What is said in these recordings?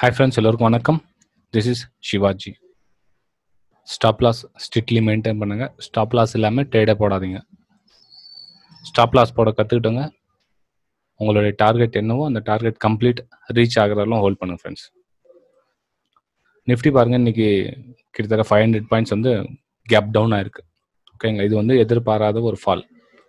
Hi friends எல்லோருக்கும் வணக்கம் this is Shivaji stop loss strictly maintain பண்ணுங்க ஸ்டாப் லாஸ் இல்லாமல் ட்ரேடே போடாதீங்க ஸ்டாப் லாஸ் போட கற்றுக்கிட்டோங்க உங்களுடைய டார்கெட் என்னவோ அந்த டார்கெட் கம்ப்ளீட் ரீச் ஆகிறதாலும் ஹோல்ட் பண்ணுங்க ஃப்ரெண்ட்ஸ் நிஃப்டி பாருங்க இன்னைக்கு கிட்டத்தட்ட ஃபைவ் ஹண்ட்ரட் பாயிண்ட்ஸ் வந்து கேப் டவுன் ஆயிருக்கு ஓகேங்களா இது வந்து எதிர்பாராத ஒரு ஃபால்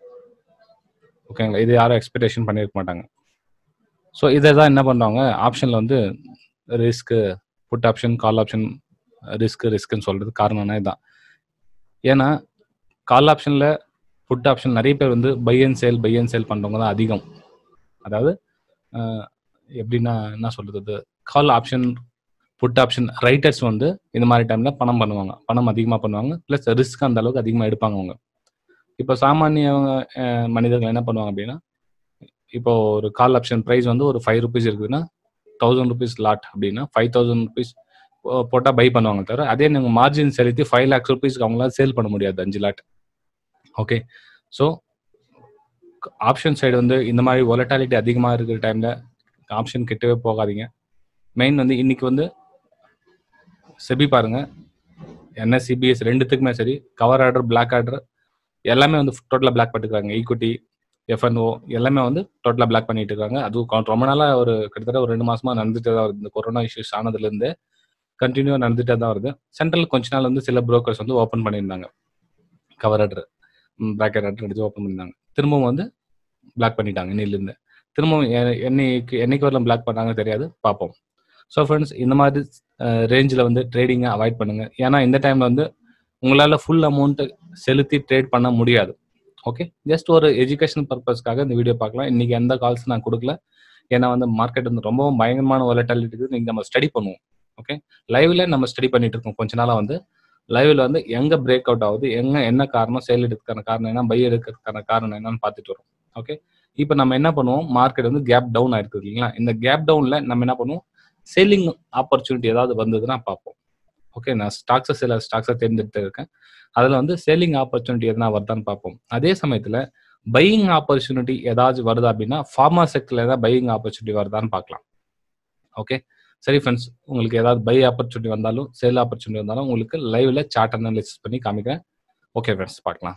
ஓகேங்களா இது யாரும் எக்ஸ்பெக்டேஷன் பண்ணியிருக்க மாட்டாங்க ஸோ இதை தான் என்ன பண்ணுவாங்க ஆப்ஷனில் வந்து ரிஸ்க்கு put option call option risk ரிஸ்க்குன்னு சொல்கிறது காரணம்னா இதுதான் ஏன்னா கால் ஆப்ஷனில் புட் ஆப்ஷன் நிறைய பேர் வந்து buy and sale buy and sale பண்ணுறவங்க தான் அதிகம் அதாவது அஹ், எப்படின்னா என்ன சொல்கிறது call option put option writers வந்து இந்த மாதிரி டைமில் பணம் பண்ணுவாங்க பணம் அதிகமாக பண்ணுவாங்க ப்ளஸ் ரிஸ்க் அந்த அளவுக்கு அதிகமாக எடுப்பாங்க அவங்க இப்போ சாமானிய அஹ், மனிதர்கள் என்ன பண்ணுவாங்க அப்படின்னா இப்போ ஒரு கால் ஆப்ஷன் ப்ரைஸ் வந்து ஒரு ஃபைவ் ருபீஸ் இருக்குதுன்னா தௌசண்ட் ருபீஸ் லாட் அப்படின்னா ஃபைவ் தௌசண்ட் ருபீஸ் போட்டால் பை பண்ணுவாங்க தவிர அதே நீங்கள் மார்ஜின் செலுத்தி ஃபைவ் லேக்ஸ் ருபீஸ்க்கு அவங்களால சேல் பண்ண முடியாது அஞ்சு lot okay so option side வந்து இந்த மாதிரி ஒலட்டாலிட்டி அதிகமாக இருக்கிற டைமில் ஆப்ஷன் கிட்டவே போகாதீங்க மெயின் வந்து இன்னைக்கு வந்து செபி பாருங்க என்எஸ்சிபிஎஸ் ரெண்டுத்துக்குமே சரி கவர் ஆர்டர் பிளாக் ஆர்டர் எல்லாமே வந்து டோட்டலாக பிளாக் பண்ணிருக்காங்க ஈக்குட்டி எஃப்என்ஓ எல்லாமே வந்து டோட்டலாக பிளாக் பண்ணிட்டு இருக்காங்க அதுவும் கொ- ரொம்ப நாளாக ஒரு கிட்டத்தட்ட ஒரு ரெண்டு மாசமா நடந்துட்டே தான் வருது இந்த கொரோனா இஷ்யூஸ் ஆனதுலேருந்து கண்டினியூவாக நடந்துட்டே தான் வருது சென்ட்ரல் கொஞ்ச நாள் வந்து சில brokers வந்து ஓப்பன் பண்ணியிருந்தாங்க கவர் ஆர்டர் பிராக்கெட் ஆர்டர் எடுத்து ஓப்பன் பண்ணியிருந்தாங்க திரும்பவும் வந்து பிளாக் பண்ணிட்டாங்க இன்னிலேருந்து திரும்பவும் எ- என்னைக்கு என்னைக்கு வரலாம் பிளாக் பண்ணாங்க தெரியாது பார்ப்போம் ஸோ ஃப்ரெண்ட்ஸ் இந்த மாதிரி ரேஞ்சில் வந்து ட்ரேடிங்கை அவாய்ட் பண்ணுங்க ஏன்னா இந்த டைமில் வந்து உங்களால் ஃபுல் அமௌண்ட்டு செலுத்தி ட்ரேட் பண்ண முடியாது ஓகே ஜஸ்ட் ஒரு எஜுகேஷன் பர்பஸ்க்காக இந்த வீடியோ பார்க்கலாம் இன்னைக்கு எந்த கால்ஸ் நான் கொடுக்கல ஏன்னா வந்து மார்க்கெட் வந்து ரொம்பவும் பயங்கரமான ஒலட்டாலிட்டி இருக்குது நீங்கள் நம்ம ஸ்டடி பண்ணுவோம் ஓகே லைவ்ல நம்ம ஸ்டடி பண்ணிட்டு இருக்கோம் கொஞ்ச நாளா வந்து லைவ்ல வந்து எங்க பிரேக் அவுட் ஆகுது எங்க என்ன காரணம் சேல் எடுக்கிறதுக்கான காரணம் என்ன பை எடுக்கிறதுக்கான காரணம் என்னன்னு பார்த்துட்டு வரோம் ஓகே இப்போ நம்ம என்ன பண்ணுவோம் மார்க்கெட் வந்து கேப் டவுன் ஆயிருக்கு இல்லைங்களா இந்த கேப் டவுன்ல நம்ம என்ன பண்ணுவோம் செல்லிங் ஆப்பர்ச்சுனிட்டி ஏதாவது வந்ததுன்னா பார்ப்போம் ஓகே நான் ஸ்டாக்ஸை சில ஸ்டாக்ஸை தேர்ந்தெடுத்து இருக்கேன் அதில் வந்து செல்லிங் ஆப்பர்ச்சுனிட்டி எதனா வருதான்னு பார்ப்போம் அதே சமயத்தில் பையிங் ஆப்பர்ச்சுனிட்டி ஏதாச்சும் வருதா அப்படின்னா ஃபார்மா செக்டர்ல ஏதாவது பையிங் ஆப்பர்ச்சுனிட்டி வருதான்னு பார்க்கலாம் ஓகே சரி ஃப்ரெண்ட்ஸ் உங்களுக்கு ஏதாவது பை ஆப்பர்ச்சுனிட்டி வந்தாலும் சேல் ஆப்பர்ச்சுனிட்டி வந்தாலும் உங்களுக்கு லைவ்ல சார்ட் அனாலிசிஸ் பண்ணி காமிக்கிறேன் ஓகே ஃப்ரெண்ட்ஸ் பார்க்கலாம்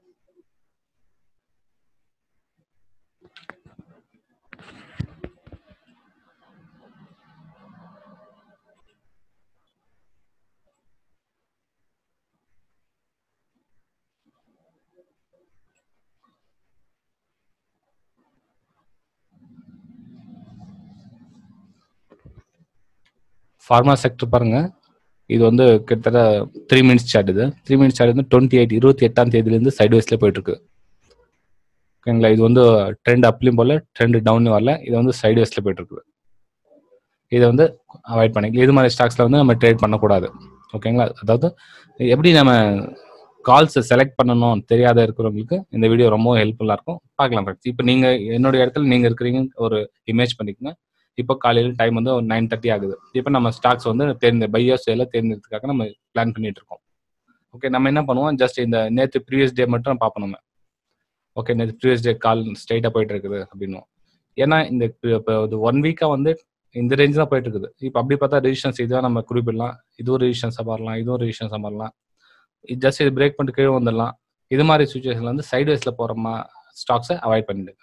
ஃபார்மா செக்டர் பாருங்க இது வந்து கிட்டத்தட்ட த்ரீ மினிட்ஸ் சார்ட் இது த்ரீ மினிட்ஸ் சார்ட் வந்து டுவெண்ட்டி எயிட் இருபத்தி எட்டாம் தேதியிலேருந்து சைடு வைஸ்ல போயிட்டு இருக்கு ஓகேங்களா இது வந்து ட்ரெண்ட் அப்லையும் போல ட்ரெண்ட் டவுன் வரல இது வந்து சைடு வைஸ்ல போயிட்டு இருக்குது இதை வந்து அவாய்ட் பண்ணி இது மாதிரி ஸ்டாக்ஸ்ல வந்து நம்ம ட்ரேட் பண்ணக்கூடாது ஓகேங்களா அதாவது எப்படி நம்ம கால்ஸ் செலக்ட் பண்ணணும் தெரியாத இருக்கிறவங்களுக்கு இந்த வீடியோ ரொம்ப ஹெல்ப்ஃபுல்லாக இருக்கும் பார்க்கலாம் ஃப்ரெண்ட்ஸ் இப்போ நீங்கள் என்னுடைய இடத்துல நீங்கள் இருக்கிறீங்க ஒரு இமேஜ் பண்ணிக்கோங்க இப்போ காலையில் டைம் வந்து ஒரு நைன் தேர்ட்டி ஆகுது இப்போ நம்ம ஸ்டாக்ஸ் வந்து தேர்ந்து பையோ சேல தேர்ந்தெடுத்துக்காக நம்ம பிளான் பண்ணிட்டு இருக்கோம் ஓகே நம்ம என்ன பண்ணுவோம் ஜஸ்ட் இந்த நேற்று ப்ரீவியஸ் டே மட்டும் பார்ப்போம் நம்ம ஓகே நேற்று ப்ரீவியஸ் டே கால் ஸ்ட்ரைட்டாக போயிட்டு இருக்குது அப்படின்னும் ஏன்னா இந்த இப்போ ஒன் வீக்காக வந்து இந்த ரேஞ்ச் தான் போயிட்டு இருக்குது இப்போ அப்படி பார்த்தா ரெஜிஸ்டன்ஸ் இதுதான் நம்ம குறிப்பிடலாம் இதுவும் ரெஜிஸ்டன்ஸாக மாறலாம் இதுவும் ரெஜிஸ்டன்ஸாக மாறலாம் ஜஸ்ட் இது பிரேக் பண்ணிட்டு கீழே வந்துடலாம் இது மாதிரி சுச்சுவேஷன்ல வந்து சைடு வேஸ்ல போகிற மா ஸ்டாக்ஸை அவாய்ட் பண்ணிடுங்க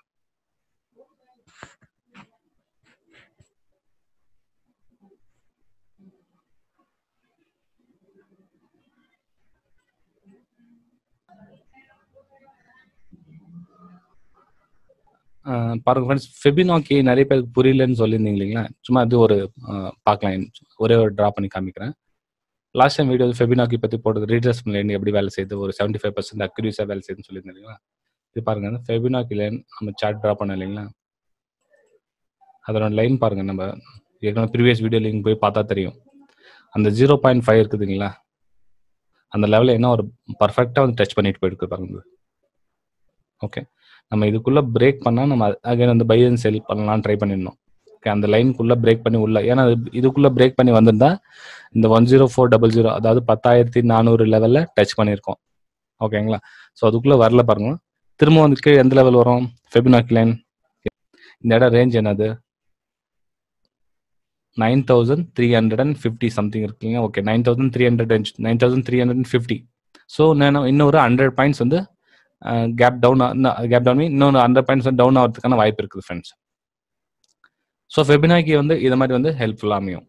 அஹ் பாருங்க ஃப்ரெண்ட்ஸ் ஃபெபினாக்கி நிறைய பேருக்கு புரியலன்னு சொல்லியிருந்தீங்க இல்லைங்களா சும்மா அது ஒரு அஹ், பார்க்கலாம் ஒரே ஒரு ட்ரா பண்ணி காமிக்கிறேன் லாஸ்ட் டைம் வீடியோ ஃபெபினாக்கி பற்றி போட்டது ரீட்ரஸ் லைன் எப்படி வேலை செய்யுது ஒரு செவன்டி ஃபைவ் பர்சன்ட் அக்யூரிஸாக வேலை செய்யுதுன்னு சொல்லியிருந்தேன் இல்லைங்களா இது பாருங்க ஃபெபினாக்கி லைன் நம்ம சார்ட் ட்ரா பண்ணோம் இல்லைங்களா அதோட லைன் பாருங்க நம்ம ஏற்கனவே ப்ரீவியஸ் வீடியோ லிங்க் போய் பார்த்தா தெரியும் அந்த ஜீரோ பாயிண்ட் ஃபைவ் இருக்குதுங்களா அந்த லெவலில் என்ன ஒரு பர்ஃபெக்டாக வந்து டச் பண்ணிட்டு போயிருக்கு பாருங்க ஓகே நம்ம இதுக்குள்ள பிரேக் பண்ணா நம்ம அகைன் வந்து பை அண்ட் செல் பண்ணலாம் ட்ரை பண்ணிடணும் ஓகே அந்த லைனுக்குள்ள பிரேக் பண்ணி உள்ள ஏன்னா இது- இதுக்குள்ள பிரேக் பண்ணி வந்திருந்தா இந்த one zero four double zero அதாவது பத்தாயிரத்தி நானூறு லெவல்ல டச் பண்ணியிருக்கோம் ஓகேங்களா ஸோ அதுக்குள்ள வரல பாருங்க திரும்ப வந்து கீழே எந்த லெவல் வரும் ஃபெபினாக் லைன் இந்த இடம் ரேஞ்ச் என்னது nine thousand three hundred and fifty something இருக்குங்க okay nine thousand three hundred nine thousand three hundred and fifty so நான் இன்னொரு ஹண்ட்ரட் பாயிண்ட்ஸ் வந்து கேப் டவுன் கேப் டவுன் இன்னொரு ஹண்ட்ரட் பாயிண்ட்ஸ் வந்து டவுன் ஆகிறதுக்கான வாய்ப்பு இருக்குது ஃப்ரெண்ட்ஸ் ஸோ ஃபெபினாக்கி வந்து இது மாதிரி வந்து ஹெல்ப்ஃபுல்லாக அமையும்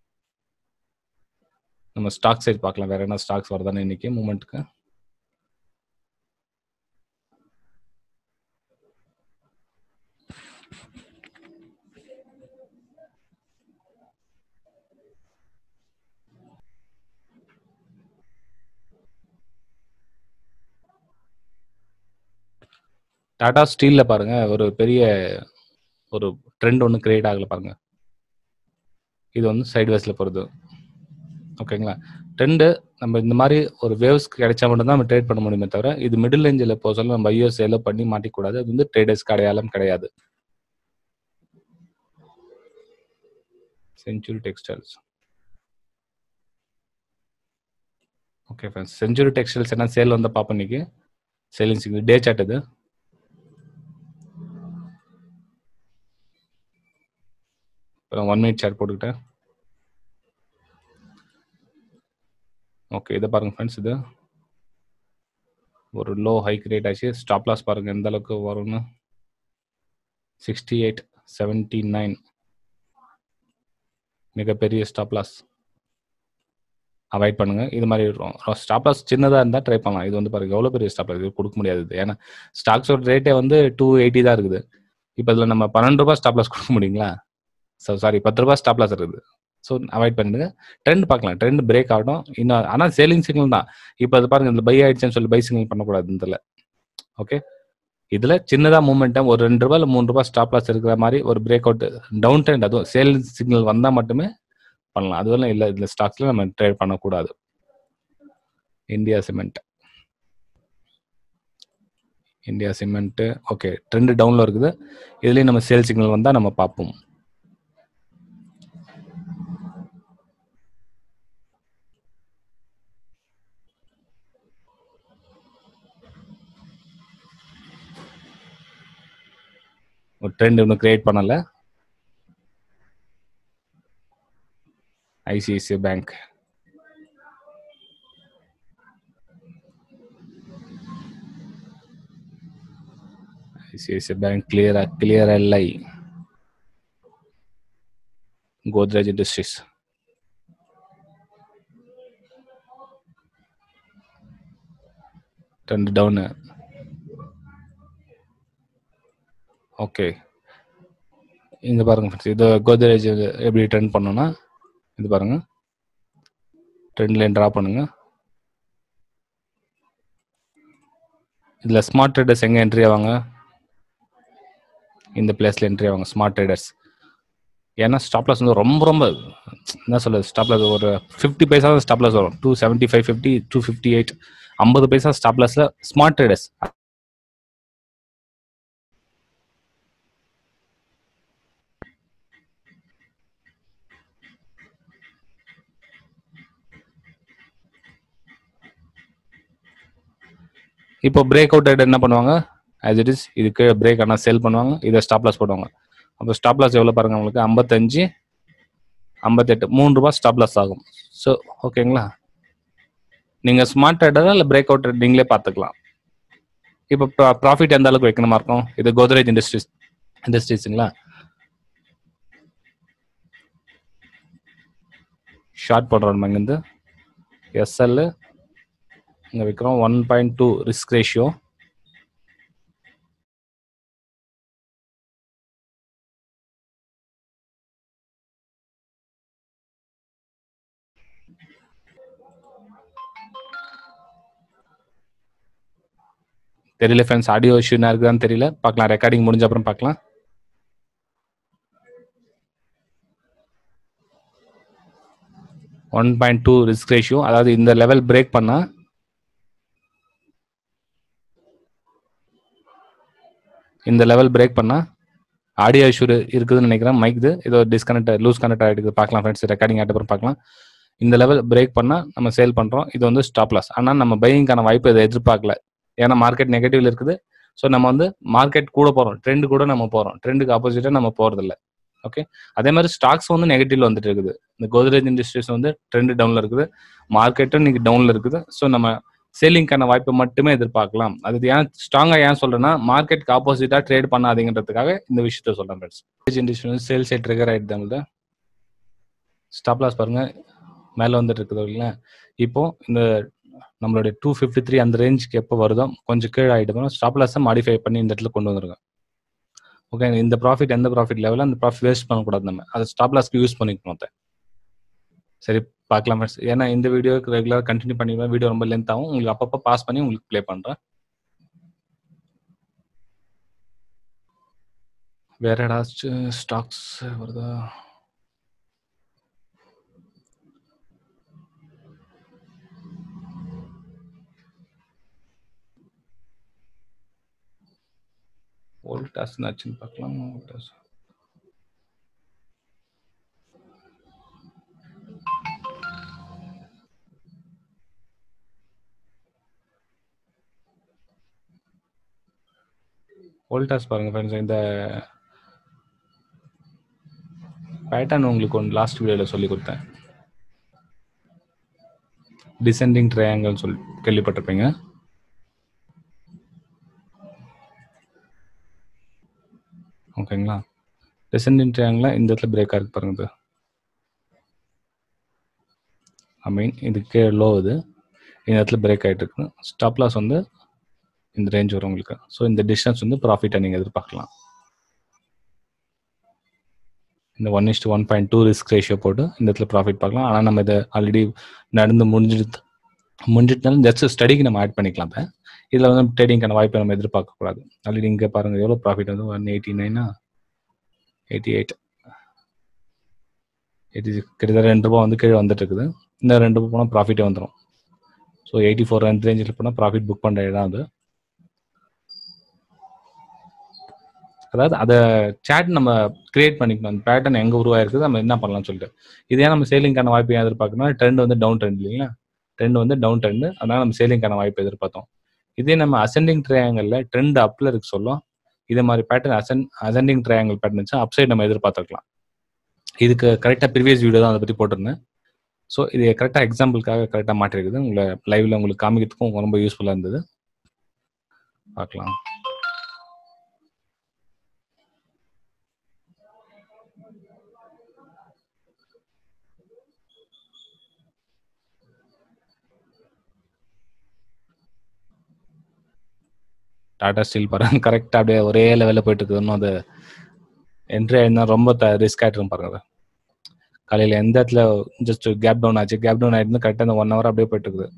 நம்ம ஸ்டாக் சைட் பார்க்கலாம் வேற என்ன ஸ்டாக்ஸ் வருதானே இன்னைக்கு மூமெண்ட்டுக்கு டாடா ஸ்டீல்ல பாருங்க ஒரு பெரிய ஒரு ட்ரெண்ட் ஒன்று கிரியேட் ஆகல பாருங்க இது வந்து சைட்வேஸ்ல போகிறது ஓகேங்களா ட்ரெண்டு நம்ம இந்த மாதிரி ஒரு வேவ்ஸ் கிடைச்சா மட்டும் தான் நம்ம ட்ரேட் பண்ண முடியுமே தவிர இது மிடில் ரேஞ்சில் போக சொல்ல நம்ம ஐயோ சேலோ பண்ணி மாட்டிக்கூடாது அது வந்து ட்ரேடர்ஸ்க்கு அடையாளம் கிடையாது century textiles okay friends century textiles என்ன சேல் வந்து பார்ப்போம் இன்னைக்கு சேலிங் சிக்னல் டே சார்ட் இது அப்புறம் ஒன் மினிட் சார்ட் போட்டுக்கிட்டேன் ஓகே இதை பாருங்க ஃப்ரெண்ட்ஸ் இது ஒரு லோ ஹை கிரியேட் ஆச்சு ஸ்டாப் லாஸ் பாருங்க எந்த அளவுக்கு வரும்னு சிக்ஸ்டி எயிட் செவன்டி நைன் மிகப்பெரிய ஸ்டாப் லாஸ் அவாய்ட் பண்ணுங்க இது மாதிரி ஸ்டாப் லாஸ் சின்னதாக இருந்தால் ட்ரை பண்ணலாம் இது வந்து பாருங்க எவ்வளோ பெரிய ஸ்டாப் லாஸ் இது கொடுக்க முடியாது இது. ஏன்னா ஸ்டாக்ஸோட ரேட்டே வந்து டூ எயிட்டி தான் இருக்குது இப்போ இதில் நம்ம பன்னெண்டு ரூபாய் ஸ்டாப் லாஸ் கொடுக்க முடியுங்களா ஸோ சாரி பத்து ரூபாய் ஸ்டாப் லாஸ் இருக்குது ஸோ அவாய்ட் பண்ணிடுங்க ட்ரெண்ட் பார்க்கலாம் ட்ரெண்ட் பிரேக் ஆகட்டும் இன்னும் ஆனால் சேலிங் சிக்னல் தான் இப்போ அது பாருங்க இந்த பை ஆயிடுச்சுன்னு சொல்லி பை சிக்னல் பண்ணக்கூடாது இதில் ஓகே இதில் சின்னதாக மூமெண்டம் ஒரு ரெண்டு ரூபா இல்லை மூணு ரூபாய் ஸ்டாப் லாஸ் இருக்கிற மாதிரி ஒரு பிரேக் அவுட் டவுன் ட்ரெண்ட் அதுவும் சேல் சிக்னல் வந்தால் மட்டுமே பண்ணலாம் அதுவெல்லாம் இல்லை இதில் ஸ்டாக்ஸில் நம்ம ட்ரேட் பண்ணக்கூடாது India cement India cement okay trend டவுனில் இருக்குது இதுலேயும் நம்ம சேல் சிக்னல் வந்தால் நம்ம பார்ப்போம் ஒரு ட்ரெண்ட் இன்னும் கிரியேட் பண்ணல ஐசிஐசிஐ பேங்க் ஐசிஐசிஐ பேங்க் கிளியரா கிளியர் இல்லை Godrej industries trend down okay இங்க பாருங்க ஃப்ரெண்ட்ஸ் இது கோத்ரேஜ் எப்படி ட்ரெண்ட் பண்ணோம்னா இது பாருங்க ட்ரெண்ட் லைன் ட்ரா பண்ணுங்க இதுல ஸ்மார்ட் ட்ரேடர்ஸ் எங்க என்ட்ரி ஆவாங்க இந்த பிளேஸ்ல என்ட்ரி ஆவாங்க ஸ்மார்ட் ட்ரேடர்ஸ் ஏன்னா ஸ்டாப் லாஸ் வந்து ரொம்ப ரொம்ப என்ன சொல்றது ஸ்டாப் லாஸ் ஒரு ஃபிஃப்டி பைசா தான் ஸ்டாப் லாஸ் வரும் two seventy five fifty two fifty eight ஐம்பது பைசா ஸ்டாப் லாஸ்ல ஸ்மார்ட் ட்ரேடர்ஸ் இப்போ பிரேக் அவுட் ஆகிட்டு என்ன பண்ணுவாங்க ஆஸ் இட் இஸ் இதுக்கு பிரேக் ஆனால் செல் பண்ணுவாங்க இதை ஸ்டாப் லாஸ் போடுவாங்க அப்போ ஸ்டாப் லாஸ் எவ்வளோ பாருங்க உங்களுக்கு ஐம்பத்தஞ்சு ஐம்பத்தெட்டு மூணு ரூபாய் ஸ்டாப் லாஸ் ஆகும் ஸோ ஓகேங்களா நீங்கள் ஸ்மார்ட் ட்ரேடரா இல்லை பிரேக் அவுட் நீங்களே பார்த்துக்கலாம் இப்போ ப்ராஃபிட் எந்த அளவுக்கு வைக்கணுமா இருக்கும் இது கோத்ரேஜ் இண்டஸ்ட்ரீஸ் இண்டஸ்ட்ரீஸுங்களா ஷார்ட் போடுறோம் நம்ம இங்கேருந்து எஸ்எல் இங்கே வைக்கிறோம் one point two risk ratio தெரியல ஃப்ரெண்ட்ஸ் ஆடியோ இஷ்யூ என்ன இருக்குதான்னு தெரியல பார்க்கலாம் ரெக்கார்டிங் முடிஞ்ச அப்புறம் பார்க்கலாம் one point two risk ratio அதாவது இந்த லெவல் பிரேக் பண்ணா இந்த லெவல் பிரேக் பண்ணா ஆடியோ இஷ்யூ இருக்குதுன்னு நினைக்கிறேன் மைக் இது ஏதோ டிஸ்கனெக்ட் லூஸ் கனெக்ட் ஆகிடுது பார்க்கலாம் ஃப்ரெண்ட்ஸ் ரெக்கார்டிங் ஆகிட்ட அப்புறம் பார்க்கலாம் இந்த லெவல் பிரேக் பண்ணால் நம்ம சேல் பண்ணுறோம் இது வந்து ஸ்டாப் லாஸ் ஆனால் நம்ம பையிங்கான வாய்ப்பு இதை எதிர்பார்க்கல ஏன்னா மார்க்கெட் நெகட்டிவ்ல இருக்குது ஸோ நம்ம வந்து மார்க்கெட் கூட போகிறோம் ட்ரெண்ட் கூட நம்ம போகிறோம் ட்ரெண்டுக்கு ஆப்போசிட்டாக நம்ம போகிறதில்ல ஓகே அதே மாதிரி ஸ்டாக்ஸ் வந்து நெகட்டிவ்ல வந்துட்டு இருக்குது இந்த கோத்ரேஜ் இண்டஸ்ட்ரீஸ் வந்து ட்ரெண்ட் டவுன்ல இருக்குது மார்க்கெட்டும் இன்னைக்கு டவுன்ல இருக்குது ஸோ நம்ம சேலிங்க்கான வாய்ப்பை மட்டுமே எதிர்பார்க்கலாம் அது ஏன் ஸ்ட்ராங்கா ஏன் சொல்றேன்னா மார்க்கெட்க்கு ஆப்போசிட்டா ட்ரேட் பண்ணாதீங்கன்றதுக்காக இந்த விஷயத்த சொல்றேன் ஃப்ரெண்ட்ஸ் இண்டஸ்ட்ரி வந்து சேல்ஸ் ட்ரிகர் ஆயிட்டு தான் ஸ்டாப் லாஸ் பாருங்க மேலே வந்துட்டு இருக்குது இல்லைங்களா இப்போ இந்த நம்மளுடைய டூ ஃபிஃப்டி த்ரீ அந்த ரேஞ்சுக்கு எப்போ வருதோ கொஞ்சம் கீழே ஆகிட்டு ஸ்டாப் லாஸை மாடிஃபை பண்ணி இந்த இடத்துல கொண்டு வந்துருங்க ஓகே இந்த ப்ராஃபிட் எந்த ப்ராஃபிட் லெவலில் அந்த ப்ராஃபிட் வேஸ்ட் பண்ணக்கூடாது நம்ம அதை ஸ்டாப் லாஸ்க்கு யூஸ் பண்ணிக்கணும் அதை சரி பார்க்கலாம் ஃப்ரெண்ட்ஸ் ஏன்னா இந்த வீடியோக்கு ரெகுலராக கண்டினியூ பண்ணிடுவேன் வீடியோ ரொம்ப லென்த் ஆகும் உங்களுக்கு அப்பப்போ பாஸ் பண்ணி உங்களுக்கு ப்ளே பண்ணுறேன் வேற ஏதாச்சும் ஸ்டாக்ஸ் வருதா வோல்டாஸ் ஆச்சுன்னு பார்க்கலாம் வோல்டாஸ் வோல்டாஸ் பாருங்க ஃப்ரெண்ட்ஸ் இந்த பேட்டர்ன் உங்களுக்கு ஒன்று லாஸ்ட் வீடியோவில் சொல்லி கொடுத்தேன் டிசெண்டிங் ட்ரையாங்கல் சொல்லி கேள்விப்பட்டிருப்பீங்க ஓகேங்களா டிசெண்டிங் ட்ரையாங்கில் இந்த இடத்துல பிரேக் ஆகிருக்கு பாருங்க இது ஐ மீன் இதுக்கு லோ இது இந்த இடத்துல பிரேக் ஆகிட்டு இருக்கு ஸ்டாப் லாஸ் வந்து இந்த ரேஞ்ச் வரும் உங்களுக்கு ஸோ இந்த டிஸ்டன்ஸ் வந்து ப்ராஃபிட்டை நீங்கள் எதிர்பார்க்கலாம் இந்த one is one point two risk ratio போட்டு இந்த இடத்துல ப்ராஃபிட் பார்க்கலாம் ஆனால் நம்ம இதை ஆல்ரெடி நடந்து முடிஞ்சிட்டு முடிஞ்சிட்டாலும் ஜஸ்ட் ஸ்டடிக்கு நம்ம ஆட் பண்ணிக்கலாம் இப்போ இதில் வந்து ட்ரேடிங்கான வாய்ப்பை நம்ம எதிர்பார்க்கக்கூடாது ஆல்ரெடி இங்கே பாருங்கள் எவ்வளோ ப்ராஃபிட் வந்து ஒன் எயிட்டி நைனா எயிட்டி எயிட் எயிட்டி கிட்டத்தட்ட ரெண்டு ரூபா வந்து கீழே வந்துட்டு இருக்குது இந்த ரெண்டு ரூபா போனால் ப்ராஃபிட்டே வந்துடும் ஸோ எயிட்டி ஃபோர் அந்த ரேஞ்சில் போனால் ப்ராஃபிட் புக் பண்ணுற இடம் அது அதாவது அதை சேட் நம்ம கிரியேட் பண்ணிக்கணும் அந்த பேட்டர்ன் எங்கே உருவாயிருக்குது நம்ம என்ன பண்ணலாம்னு சொல்லிட்டு இதே நம்ம சேலிங்கான வாய்ப்பு ஏன் எதிர்பார்க்கணும் ட்ரெண்ட் வந்து டவுன் ட்ரெண்ட் இல்லைங்களா ட்ரெண்ட் வந்து டவுன் ட்ரெண்ட் அதனால நம்ம சேலிங்கான வாய்ப்பு எதிர்பார்த்தோம் இதே நம்ம அசெண்டிங் ட்ரையாங்கல்ல ட்ரெண்ட் அப்ல இருக்கு சொல்லும் இதே மாதிரி பேட்டர்ன் அசன் அசெண்டிங் ட்ரையாங்கல் பேட்டர்ன் வச்சு அப்சைட் நம்ம எதிர்பார்த்துருக்கலாம் இதுக்கு கரெக்டாக ப்ரீவியஸ் வீடியோ தான் அதை பற்றி போட்டிருந்தேன் ஸோ இது கரெக்டாக எக்ஸாம்பிளுக்காக கரெக்டாக மாட்டிருக்குது உங்களை லைவ்ல உங்களுக்கு காமிக்கிறதுக்கும் ரொம்ப யூஸ்ஃபுல்லாக இருந்தது பார்க்கலாம் டாடா ஸ்டீல் பாருங்க கரெக்டாக அப்படியே ஒரே லெவலில் போயிட்டு இருக்குது இன்னும் அது என்ட்ரி ஆயிருந்தா ரொம்ப ரிஸ்க் ஆகிட்டு பாருங்க அது காலையில் எந்த இடத்துல ஜஸ்ட் கேப் டவுன் ஆச்சு கேப் டவுன் ஆயிருந்து கரெக்டாக அந்த ஒன் ஹவர் அப்படியே போயிட்டு இருக்குது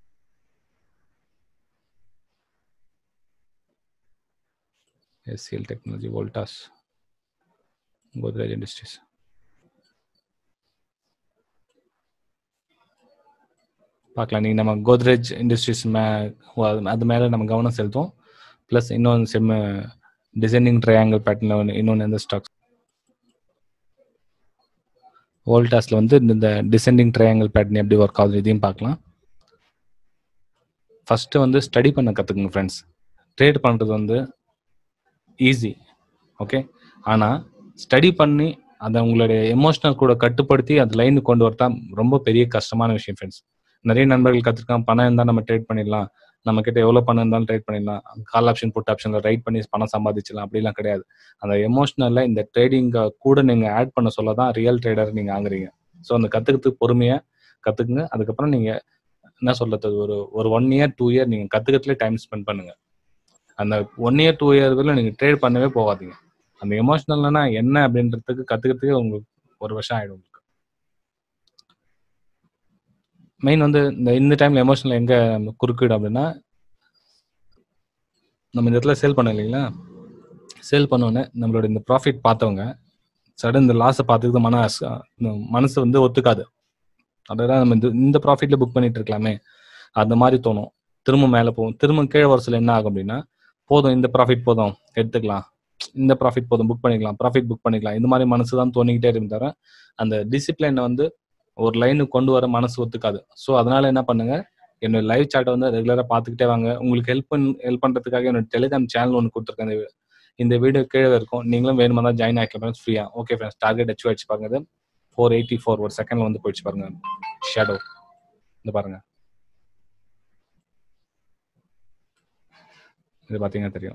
SCL technology Voltas Godrej industries பார்க்கலாம் நீங்கள் நம்ம கோத்ரேஜ் இண்டஸ்ட்ரீஸ் மே அது மேலே நம்ம கவனம் செலுத்துவோம் ப்ளஸ் இன்னொன்று செம்ம டிசைனிங் ட்ரையாங்கிள் பேட்டர்னில் ஒன்று இன்னொன்று எந்த ஸ்டாக்ஸ் வோல்டாஸில் வந்து இந்த டிசெண்டிங் ட்ரையாங்கிள் பேட்டர்ன் எப்படி ஒர்க் ஆகுது இதையும் பார்க்கலாம் ஃபஸ்ட்டு வந்து ஸ்டடி பண்ண கற்றுக்குங்க ஃப்ரெண்ட்ஸ் ட்ரேட் பண்ணுறது வந்து ஈஸி ஓகே ஆனால் ஸ்டடி பண்ணி அதை உங்களுடைய எமோஷனல் கூட கட்டுப்படுத்தி அந்த லைனுக்கு கொண்டு வரதான் ரொம்ப பெரிய கஷ்டமான விஷயம் ஃப்ரெண்ட்ஸ் நிறைய நண்பர்கள் கற்றுருக்கான் பணம் இருந்தால் நம்ம ட்ரேட் பண்ணிடலாம் நம்ம கிட்ட எவ்வளோ பணம் இருந்தாலும் ட்ரேட் பண்ணிடலாம் கால் ஆப்ஷன் புட் ஆப்ஷனில் ரைட் பண்ணி பணம் சம்பாதிச்சிடலாம் அப்படிலாம் கிடையாது அந்த எமோஷனலில் இந்த ட்ரேடிங்கை கூட நீங்கள் ஆட் பண்ண சொல்ல தான் ரியல் ட்ரேடர் நீங்கள் ஆகுறீங்க ஸோ அந்த கற்றுக்கிறதுக்கு பொறுமையாக கற்றுக்குங்க அதுக்கப்புறம் நீங்கள் என்ன சொல்றது ஒரு ஒரு ஒன் இயர் டூ இயர் நீங்கள் கற்றுக்கிறதுலே டைம் ஸ்பெண்ட் பண்ணுங்க அந்த ஒன் இயர் டூ இயர்க்குள்ள நீங்கள் ட்ரேட் பண்ணவே போகாதீங்க அந்த எமோஷனல்னா என்ன அப்படின்றதுக்கு கற்றுக்கிறதுக்கே உங்களுக்கு ஒரு வருஷம் ஆகிடும் உங்களுக்கு மெயின் வந்து இந்த இந்த டைம்ல எமோஷனல் எங்க குறுக்கிடும் அப்படின்னா நம்ம இந்த இடத்துல சேல் பண்ண இல்லைங்களா சேல் பண்ணோன்னே நம்மளோட இந்த ப்ராஃபிட் பார்த்தவங்க சடன் இந்த லாஸை பார்த்துக்கிட்டு மன மனசு வந்து ஒத்துக்காது அதான் நம்ம இந்த இந்த ப்ராஃபிட்ல புக் பண்ணிட்டு இருக்கலாமே அந்த மாதிரி தோணும் திரும்ப மேலே போகும் திரும்ப கீழே வருஷத்துல என்ன ஆகும் அப்படின்னா போதும் இந்த ப்ராஃபிட் போதும் எடுத்துக்கலாம் இந்த ப்ராஃபிட் போதும் புக் பண்ணிக்கலாம் ப்ராஃபிட் புக் பண்ணிக்கலாம் இந்த மாதிரி மனசு தான் தோணிக்கிட்டே இருந்தார அந்த டிசிப்ளினை வந்து ஒரு லைனுக்கு கொண்டு வர மனசு ஒத்துக்காது ஸோ அதனால என்ன பண்ணுங்க என்னோட லைவ் சாட்டை வந்து ரெகுலராக பார்த்துக்கிட்டே வாங்க உங்களுக்கு ஹெல்ப் பண் ஹெல்ப் பண்ணுறதுக்காக என்னோட டெலிகிராம் சேனல் ஒன்று கொடுத்துருக்கேன் இந்த வீடியோ கீழே இருக்கும் நீங்களும் வேணுமா தான் ஜாயின் ஆகிக்கலாம் ஃப்ரெண்ட்ஸ் ஃப்ரீயா ஓகே ஃப்ரெண்ட்ஸ் டார்கெட் அச்சீவ் ஆயிடுச்சு பாருங்க இது ஃபோர் எயிட்டி ஃபோர் ஒரு செகண்ட்ல வந்து போயிடுச்சு பாருங்க ஷேடோ இந்த பாருங்க இது பார்த்தீங்கன்னா தெரியும்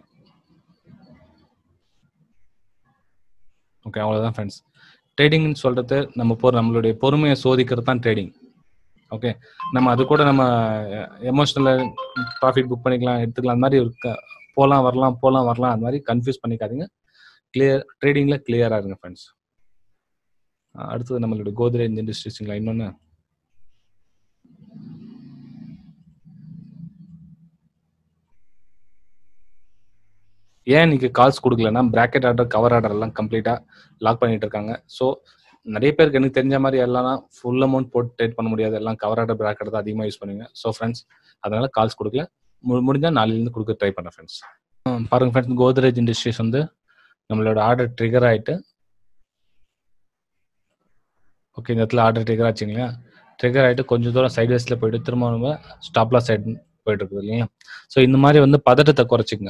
ஓகே அவ்வளோதான் ஃப்ரெண்ட்ஸ் ட்ரேடிங்னு சொல்றது நம்ம பொ நம்மளுடைய பொறுமையை சோதிக்கிறது தான் ட்ரேடிங் ஓகே நம்ம அது கூட நம்ம எமோஷனல் ப்ராஃபிட் புக் பண்ணிக்கலாம் எடுத்துக்கலாம் அந்த மாதிரி இருக்க போகலாம் வரலாம் போகலாம் வரலாம் அந்த மாதிரி கன்ஃபியூஸ் பண்ணிக்காதீங்க கிளியர் ட்ரேடிங்கில் கிளியராக இருங்க ஃப்ரெண்ட்ஸ் அடுத்தது நம்மளுடைய கோத்ரேஜ் இண்டஸ்ட்ரீஸுங்களா இன்னொன்று ஏன் இன்னைக்கு கால்ஸ் கொடுக்கலன்னா பிராக்கெட் ஆர்டர் கவர் ஆர்டர் எல்லாம் கம்ப்ளீட்டாக லாக் பண்ணிட்டு இருக்காங்க ஸோ நிறைய பேருக்கு எனக்கு தெரிஞ்ச மாதிரி எல்லாம் ஃபுல் அமௌண்ட் போட்டு ட்ரேட் பண்ண முடியாது எல்லாம் கவர் ஆர்டர் பிராக்கெட் தான் அதிகமாக யூஸ் பண்ணுவீங்க ஸோ ஃப்ரெண்ட்ஸ் அதனால கால்ஸ் கொடுக்கல மு- முடிஞ்சா நாளையிலேருந்து கொடுக்க ட்ரை பண்ணேன் ஃப்ரெண்ட்ஸ் பாருங்க ஃப்ரெண்ட்ஸ் கோத்ரேஜ் இண்டஸ்ட்ரீஸ் வந்து நம்மளோட ஆர்டர் ட்ரிகர் ஆயிட்டு ஓகே இந்த இடத்துல ஆர்டர் ட்ரிகர் ஆச்சுங்களா ட்ரிகர் ஆயிட்டு கொஞ்சம் தூரம் சைட்வேஸில் போயிட்டு திரும்ப நம்ம ஸ்டாப்லாஸ் சைடு போயிட்டு இருக்குது இல்லைங்களா ஸோ இந்த மாதிரி வந்து பதட்டத்தை குறைச்சிக்கங்க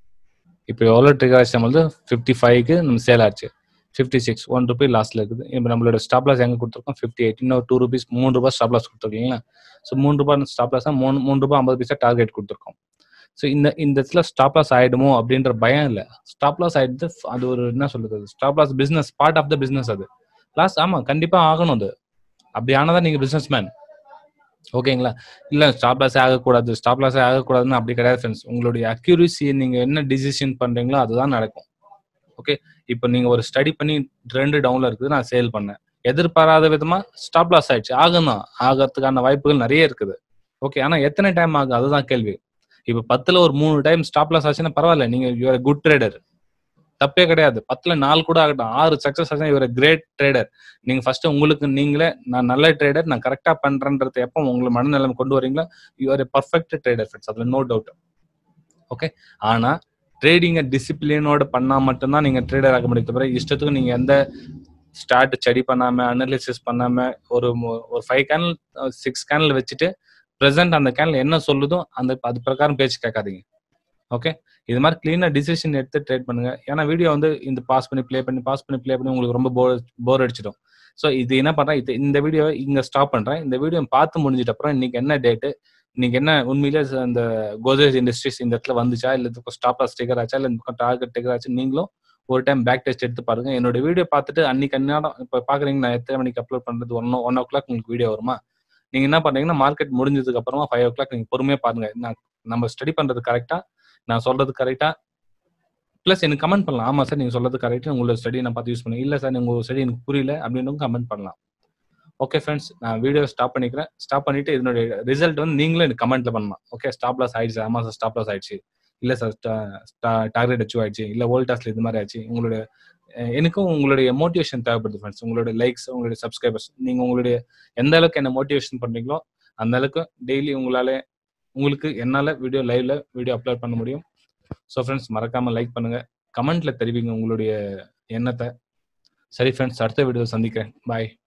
இப்போ எவ்வளோ ட்ரிகர் ஆச்சு நம்மளது ஃபிஃப்டி ஃபைவ்க்கு நம்ம சேல் ஆச்சு ஃபிஃப்டி சிக்ஸ் ஒன் ருபி லாஸ்ட்ல இருக்குது இப்போ நம்மளோட ஸ்டாப் லாஸ் எங்கே கொடுத்துருக்கோம் ஃபிஃப்டி எயிட் இன்னும் டூ ருபீஸ் மூணு ரூபாய் ஸ்டாப் லாஸ் கொடுத்துருக்கீங்களா ஸோ மூணு ரூபாய் ஸ்டாப் லாஸ் மூணு மூணு ரூபாய் ஐம்பது பைசா டார்கெட் கொடுத்துருக்கோம் ஸோ இந்த இந்த இடத்துல ஸ்டாப் லாஸ் ஆயிடுமோ அப்படின்ற பயம் இல்லை ஸ்டாப் லாஸ் ஆயிடுது அது ஒரு என்ன சொல்றது stop loss business part of the business அது லாஸ் ஆமா கண்டிப்பா ஆகணும் அது அப்படி ஆனதான் நீங்க பிசினஸ் மேன் ஓகேங்களா இல்ல ஸ்டாப் லாஸ் ஆகக்கூடாது ஸ்டாப் லாஸ் ஆகக்கூடாதுன்னு அப்படி கிடையாது ஃப்ரெண்ட்ஸ் உங்களுடைய அக்யூரிசி நீங்க என்ன டிசிஷன் பண்றீங்களோ அதுதான் நடக்கும் ஓகே இப்போ நீங்க ஒரு ஸ்டடி பண்ணி ட்ரெண்ட் டவுன்ல இருக்குது நான் சேல் பண்ணேன் எதிர்பாராத விதமா ஸ்டாப் லாஸ் ஆயிடுச்சு ஆகும் தான் ஆகிறதுக்கான வாய்ப்புகள் நிறைய இருக்குது ஓகே ஆனா எத்தனை டைம் ஆகும் அதுதான் கேள்வி இப்போ பத்துல ஒரு மூணு டைம் ஸ்டாப் லாஸ் ஆச்சுன்னா பரவாயில்ல நீங்க யூஆர் குட் ட்ரேடர் தப்பே கிடையாது பத்துல நாலு கூட ஆகட்டும் ஆறு சக்சஸ் ஆச்சுன்னா இவர் கிரேட் ட்ரேடர் நீங்க ஃபர்ஸ்ட் உங்களுக்கு நீங்களே நான் நல்ல ட்ரேடர் நான் கரெக்டா பண்றேன்றது எப்போ உங்களுக்கு மனநிலைமை கொண்டு வரீங்களோ யூஆர் பர்ஃபெக்ட் ட்ரேடர் ஃப்ரெண்ட்ஸ் அதுல நோ டவுட் ஓகே ஆனா ட்ரேடிங்கை டிசிப்ளினோட பண்ணா மட்டும்தான் நீங்க ட்ரேடர் ஆக முடியும் தவிர இஷ்டத்துக்கு நீங்க எந்த ஸ்டார்ட் ஸ்டடி பண்ணாம அனலிசிஸ் பண்ணாம ஒரு மு- ஒரு ஃபைவ் கேனல் சிக்ஸ் கேனல் வச்சுட்டு ப்ரெசென்ட் அந்த கேனல் என்ன சொல்லுதோ அந்த அது பிரகாரம் பேச்சு கேட்காதீங்க ஓகே இது மாதிரி கிளீனாக டிசிஷன் எடுத்து ட்ரேட் பண்ணுங்க ஏன்னா வீடியோ வந்து இந்த பாஸ் பண்ணி ப்ளே பண்ணி பாஸ் பண்ணி ப்ளே பண்ணி உங்களுக்கு ரொம்ப போர் போர் அடிச்சிடும் ஸோ இது என்ன பண்றேன் இது இந்த வீடியோவை இங்க ஸ்டாப் பண்றேன் இந்த வீடியோ பார்த்து முடிஞ்சிட்ட அப்புறம் இன்னைக்கு என்ன டேட்டு இன்னைக்கு என்ன உண்மையிலே அந்த கோத்ரேஜ் இண்டஸ்ட்ரீஸ் இந்த இடத்துல வந்துச்சா இல்ல இதுக்கு ஸ்டாப் லாஸ் டிகர் ஆச்சா இல்ல இந்த டார்கெட் டிகர் ஆச்சு நீங்களும் ஒரு டைம் பேக் டெஸ்ட் எடுத்து பாருங்க என்னோட வீடியோ பார்த்துட்டு அன்னைக்கு அந்நேரம் இப்போ பாக்குறீங்க நான் எத்தனை மணிக்கு அப்லோட் பண்றது ஒன் ஒன் ஓ கிளாக் உங்களுக்கு வீடியோ வருமா நீங்க என்ன பண்றீங்கன்னா மார்க்கெட் முடிஞ்சதுக்கு அப்புறமா ஃபைவ் ஓ கிளாக் நீங்க பொறுமையா பாருங்க நான் நம்ம ஸ்டடி பண்றது கரெக்டா நான் சொல்றது கரெக்டா ப்ளஸ் எனக்கு கமெண்ட் பண்ணலாம் ஆமா சார் நீங்க சொல்றது கரெக்ட் உங்களோட ஸ்டடி நான் பார்த்து யூஸ் பண்ணேன் இல்ல சார் உங்க ஸ்டடி எனக்கு புரியல அப்படின்னு கமெண்ட் பண்ணலாம் ஓகே ஃப்ரெண்ட்ஸ் நான் வீடியோ ஸ்டாப் பண்ணிக்கிறேன் ஸ்டாப் பண்ணிட்டு இதனுடைய ரிசல்ட் வந்து நீங்களும் எனக்கு கமெண்ட்ல பண்ணலாம் ஓகே ஸ்டாப் லாஸ் ஆயிடுச்சு ஆமா சார் ஸ்டாப் லாஸ் ஆயிடுச்சு இல்ல சார் டார்கெட் அச்சீவ் ஆயிடுச்சு இல்ல வோல்டாஸ்ல இது மாதிரி ஆயிடுச்சு உங்களுடைய அஹ் எனக்கும் உங்களுடைய மோட்டிவேஷன் தேவைப்படுது ஃப்ரெண்ட்ஸ் உங்களுடைய லைக்ஸ் உங்களுடைய சப்ஸ்கிரைபர்ஸ் நீங்க உங்களுடைய எந்த அளவுக்கு என்ன மோட்டிவேஷன் பண்றீங்களோ அந்த அளவுக்கு டெய்லி உங்களால உங்களுக்கு என்னால வீடியோ லைவ்ல வீடியோ அப்லோட் பண்ண முடியும் ஸோ ஃப்ரெண்ட்ஸ் மறக்காம லைக் பண்ணுங்க கமெண்ட்ல தெரிவிங்க உங்களுடைய எண்ணத்தை சரி ஃப்ரெண்ட்ஸ் அடுத்த வீடியோ சந்திக்கிறேன் பாய்